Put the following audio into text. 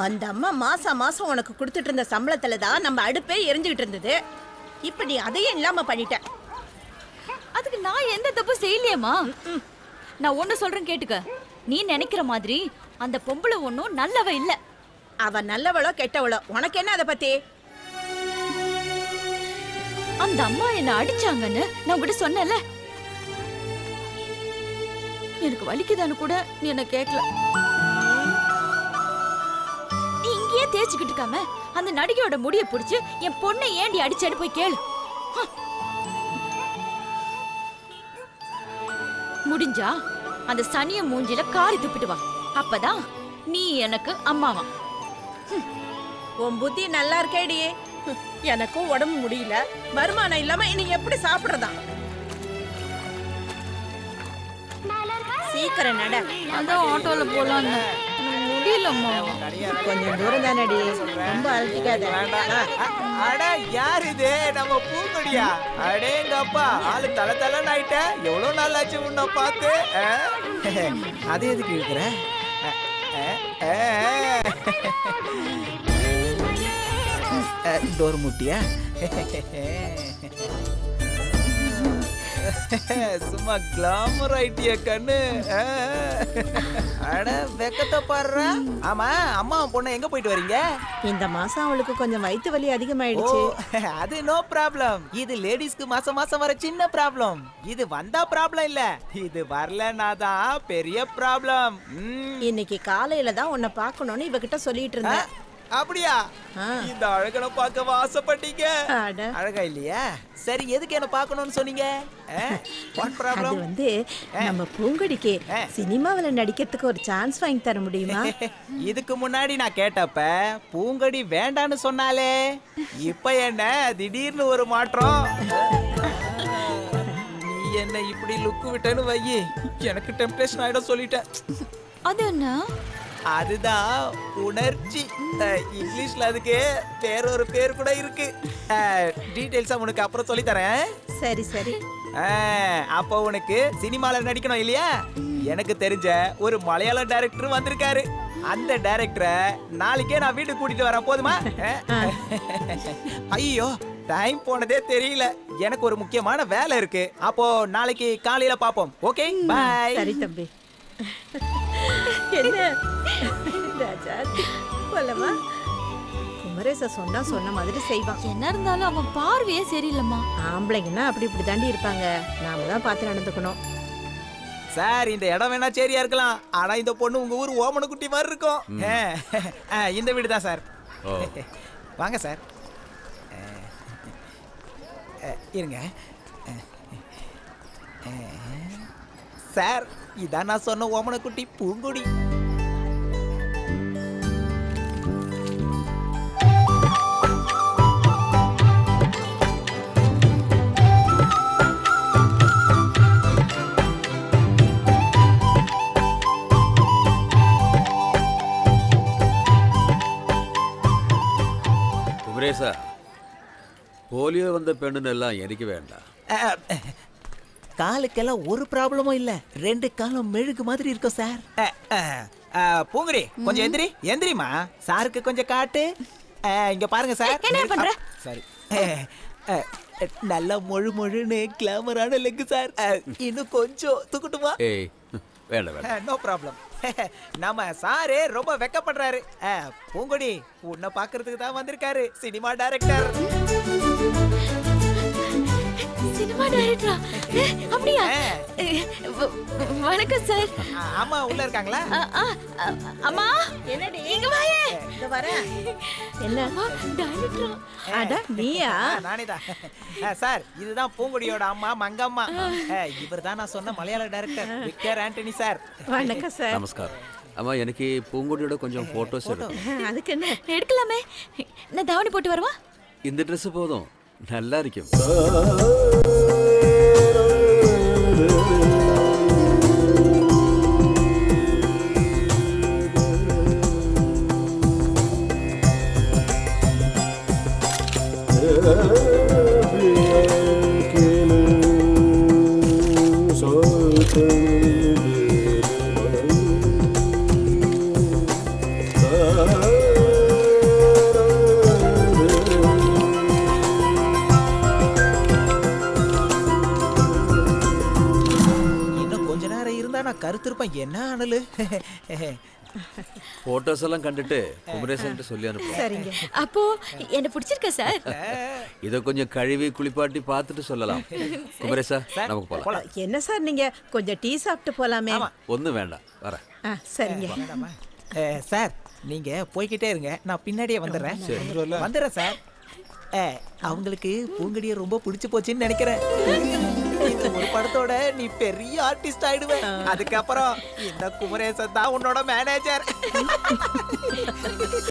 அந்த அம்மா மாசம் மாசம் உனக்கு கொடுத்துட்டு இருந்த சம்பளத்துல தான் நம்ம அடுப்பே எரிஞ்சுக்கிட்டு இருந்தது இப்ப நீ அதையும் இல்லாம பண்ணிட்ட அதுக்கு நான் எந்த தப்பு செய்யலையேம்மா நான் ஒண்ணு சொல்றேன் கேட்டுக்க நீ நினைக்கிற மாதிரி அந்த பொம்பளை ஒண்ணும் நல்லவ இல்ல அவ நல்லவளோ கெட்டவளோ உனக்கு என்ன அதை பத்தி அந்த அம்மா என்ன அடிச்சாங்கன்னு நான் உங்ககிட்ட சொன்னல எனக்கு வலிக்குதான்னு கூட நீ என்ன கேட்கல நீ இங்கேயே தேய்ச்சிக்கிட்டு இருக்காம அந்த நடிகையோட முடிய பிடிச்சு என் பொண்ணை ஏண்டி அடிச்சேன்னு போய் கேளு ஹம். முடிஞ்சா அந்த சனிய மூஞ்சில காரி துப்பிட்டு வா அப்பதான் நீ எனக்கு அம்மாவா உன் புத்தி நல்லா இருக்கேடி ஹம், எனக்கும் உடம்பு முடியல வருமானம் இல்லாம இனி எப்படி சாப்பிடுறதா சீக்கிரம் நட அதான் ஆட்டோல போலான்னு முடியலம்மா கொஞ்சம் தூரம் தானடி ரொம்ப அழுத்திக்காத அட யார் இது நம்ம பூங்கொடியா அடேங்கப்பா ஆளு தல தலன்னு ஆயிட்ட எவ்வளவு நாள் ஆச்சு உன்னை பார்த்து ஆ? அது எதுக்கு இருக்கிற டோர் முட்டியா சும்மா கிளாமர் ஆயிட்டிய கண்ணு ஆ. அட வெக்கத்தை பாடுற ஆமா அம்மா பொண்ணு எங்க போயிட்டு வரீங்க இந்த மாசம் அவளுக்கு கொஞ்சம் வயித்து வலி ஓ அதிகமாயிடுச்சு அது நோ ப்ராப்ளம் இது லேடிஸ்க்கு மாசம் மாசம் வர சின்ன ப்ராப்ளம் இது வந்தா ப்ராப்ளம் இல்ல இது வரலனா தான் பெரிய ப்ராப்ளம் இன்னைக்கு காலையில தான் உன்னை பார்க்கணும்னு இவகிட்ட சொல்லிட்டு இருந்தேன் அப்படியா ஆ. இந்த அழகனை பார்க்க ஆசைப்பட்டீங்க அட. அழகா இல்லையா சரி எதுக்கு என்ன பார்க்கணும்னு சொன்னீங்க வாட் அது ப்ராப்ளம் வந்து நம்ம பூங்கொடிக்கு சினிமாவுல நடிக்கிறதுக்கு ஒரு சான்ஸ் வாங்கி தர முடியுமா இதுக்கு முன்னாடி நான் கேட்டப்ப பூங்கடி வேண்டான்னு சொன்னாலே இப்ப என்ன திடீர்னு ஒரு மாற்றம் நீ என்ன இப்படி லுக்கு விட்டேன்னு வையி எனக்கு டெம்டேஷன் ஆயிடும் சொல்லிட்டேன் அது என்ன அதுதான் உணர்ச்சி அஹ், இங்கிலீஷ்ல அதுக்கு வேற ஒரு பேர் கூட இருக்கு டீடைல்ஸா உனக்கு அப்புறம் சொல்லி தரேன் சரி சரி அப்போ உனக்கு சினிமால நடிக்கணும் இல்லையா எனக்கு தெரிஞ்ச ஒரு மலையாள டைரக்டர் வந்திருக்காரு அந்த டைரக்டரை நாளைக்கே நான் வீட்டுக்கு கூட்டிட்டு வரேன் போதுமா ஐயோ டைம் போனதே தெரியல எனக்கு ஒரு முக்கியமான வேலை இருக்கு அப்போ நாளைக்கு காலையில பாப்போம் ஓகே பை சரி தம்பி என்ன ராஜா போலமா குமரேச சொன்னா சொன்ன மாதிரி செய்வான் என்ன இருந்தாலும் அவன் பார்வையே சரியில்லைம்மா ஆம்பளைங்கன்னா அப்படி இப்படி தாண்டி இருப்பாங்க நாம தான் பார்த்து நடந்துக்கணும் சார் இந்த இடம் வேணா சரியா இருக்கலாம் ஆனா இந்த பொண்ணு உங்க ஊர் ஓமனக்குட்டி மாதிரி இருக்கும் அஹ், அஹ், இந்த வீடு தான் சார் ஓ. வாங்க சார் அஹ், அஹ், இருங்க அஹ், அஹ். சார் இதான் நான் சொன்ன ஓமனக்குட்டி பூங்குடி குமரேசா போலியோ வந்த பெண்ணுன்னு எல்லாம் எனக்கு வேண்டாம் அஹ், அஹ், காலுக்கெல்லாம் ஒரு ப்ராப்ளமும் இல்ல ரெண்டு காலம் மெழுகு மாதிரி இருக்கும் சார் அஹ், அஹ், அஹ், பூங்குடி கொஞ்சம் எந்திரி எந்திரிமா சாருக்கு கொஞ்சம் காட்டு அஹ், இங்க பாருங்க சார் என்ன பண்ற? சாரி நல்ல மொழு மொழுன்னு கிளாமரான லெக்கு சார் அஹ், இன்னும் கொஞ்சம் தூக்கட்டுமா ஏய் வேண்டாம் வேண்டாம் நோ ப்ராப்ளம் நம்ம சாரு ரொம்ப வெக்கப்படுறாரு அஹ், பூங்கொடி உன்னை பாக்குறதுக்கு தான் வந்திருக்காரு சினிமா டைரக்டர் சினிமா டைரக்டரா அப்படியா ஏ, வ- வணக்கம் சார் ஆமா உள்ள இருக்காங்களா அ, அ, அ, அம்மா என்னடி இங்க வாயே இந்த வரேன் என்ன அம்மா டைரக்டரா அட நீயா ஆ, நானே தான் ஆ, சார் இதுதான் பூங்குடியோட அம்மா மங்கம்மா இவர் தான் நான் சொன்ன மலையாள டைரக்டர் விக்டர் ஆண்டனி சார் வணக்கம் சார் நமஸ்காரம் அம்மா எனக்கு பூங்கொடியோட கொஞ்சம் ஃபோட்டோஸ் எடுக்கும் அதுக்கு என்ன எடுக்கலாமே நான் தாவணி போட்டு வரவா இந்த Dress போதும் நல்லா இருக்கும் Thank you. கருத்திருப்பம் என்ன அனலு போட்டோஸ் எல்லாம் கண்டுட்டு குமரேசன் சொல்லி அனுப்பு சரிங்க அப்போ என்ன பிடிச்சிருக்கா சார் இதை கொஞ்சம் கழுவி குளிப்பாட்டி பார்த்துட்டு சொல்லலாம் குமரேசா நமக்கு போலாம் என்ன சார் நீங்க கொஞ்சம் டீ சாப்பிட்டு போலாமே ஒன்றும் வேண்டாம் வரேன் ஆ, சரிங்க அஹ், சார் நீங்க போய்கிட்டே இருங்க நான் பின்னாடியே வந்துடுறேன் வந்துடுறேன் சார் அஹ், அவங்களுக்கு பூங்கடியை ரொம்ப பிடிச்சு போச்சுன்னு நினைக்கிறேன் இந்த ஒரு படத்தோட நீ பெரிய ஆர்டிஸ்ட் ஆயிடுவ அதுக்கப்புறம் இந்த குமரேசன் தான் உன்னோட மேனேஜர்